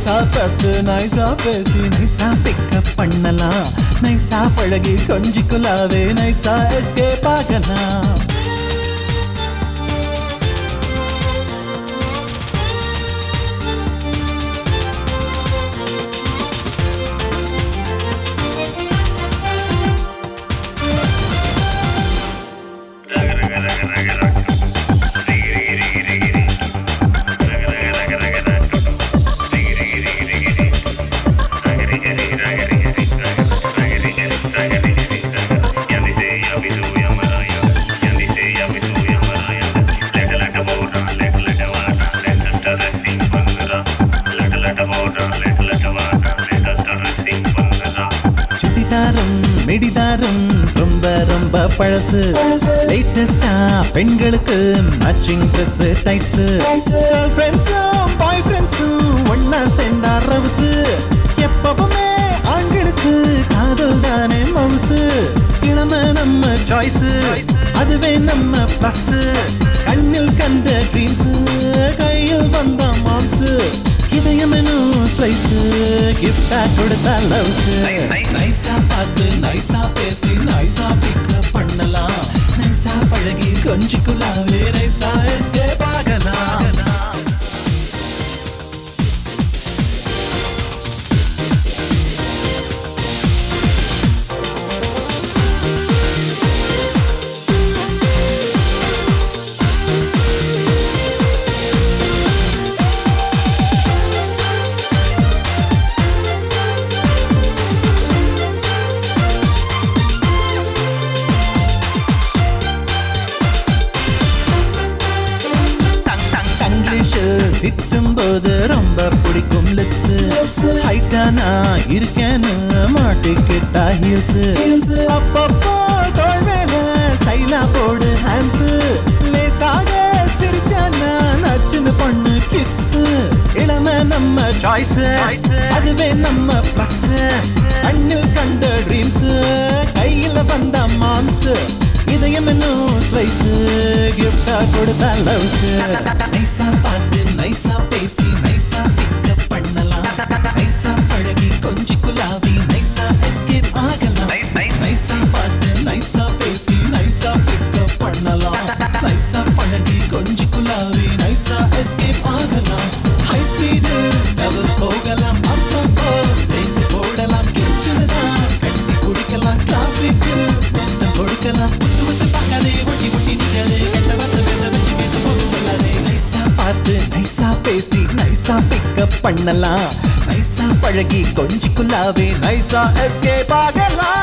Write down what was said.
நைஸா பட்டு நைஸா பேசி நைஸா பிக்கப் பண்ணலாம் நைஸா பழகி கொஞ்சிக்குள்ளாவே நைஸா எஸ்கேப் ஆகலாம் சுடிதாரும் மிடிதாரும் ரொம்ப ரொம்ப பழசு லேட்டஸ்டா பெண்களுக்கு மேட்சிங் ட்ரெஸ் டைட்ஸ் கேர்ள் ஃப்ரெண்ட்ஸும் பாய் ஃப்ரெண்ட்ஸும் ஒன்னா சேர்ந்தா ரவுசு எப்பவுமே ஆண்களுக்கு காதல் தானே மவுசு இளம நம்ம சாய்ஸ் அதுவே நம்ம பிளஸ் கண்ணில் கண்ட ட்ரீம்ஸ் கையில் வந்த மாம்ஸ் இதயமெனும் ஸ்லைஸ் கிஃப்டா கொடுத்தா லவ்ஸ் நைஸா பார்த்து நைஸா பேசி நைஸா பிக்கப் பண்ணலாம் நைஸா பழகி கொஞ்சிக்குள்ளாவே நைஸா எஸ்கேப் ஆகலாம் இங்கிலீஷில் திட்டும் போது ரொம்ப பிடிக்கும் லிப்ஸ் ஹைட்டா நான் இருக்கேன்னு மாட்டிக்கிட்டா ஹீல்ஸ் அப்பப்போ தோல் மேல ஸ்டைலா போடு ஹேண்ட்ஸ் லேசாக சிரிச்சா நான் நச்சுன்னு பண்ணு கிஸ் இளம நம்ம சாய்ஸ் அதுவே நம்ம பிளஸ் கண்ணில் கண்ட ட்ரீம்ஸ் கையில வந்த மாம்ஸ் இதயம் இன்னும் ஸ்லைஸ் கிஃப்டா கொடுத்தா லவ்ஸ் நைஸா பார்த்து நைஸா பேசி நைஸா பிக்கப் பண்ணலாம் நைஸா பழகி கொஞ்சி குலாவி நைஸா எஸ்கேப் ஆகலாம் நைஸா பார்த்து நைஸா பேசி நைஸா பிக்கப் பண்ணலாம் நைஸா பழகி கொஞ்சி குலாவி நைஸா எஸ்கேப் ஆகலாம் ஹை ஸ்பீடு டபுள்ஸ் போகலாம் அப்பப்போ பிரேக் போடலாம் கிச்சனுதான் கட்டி குடிக்கலாம் டிராஃபிக்கு மொத்தம் கொடுக்கலாம் புத்து புத்து பார்க்காதே ஒட்டி ஒட்டி நிக்காதே கெட்ட வார்த்தை பேச வச்சு வீட்டு போக சொல்லாதே நைஸா பார்த்து நைஸா பேசி நைஸா பிக்கப் பண்ணலாம் நைஸா பழகி கொஞ்சிக்குள்ளாவே நைஸா எஸ்கேப் ஆகலாம்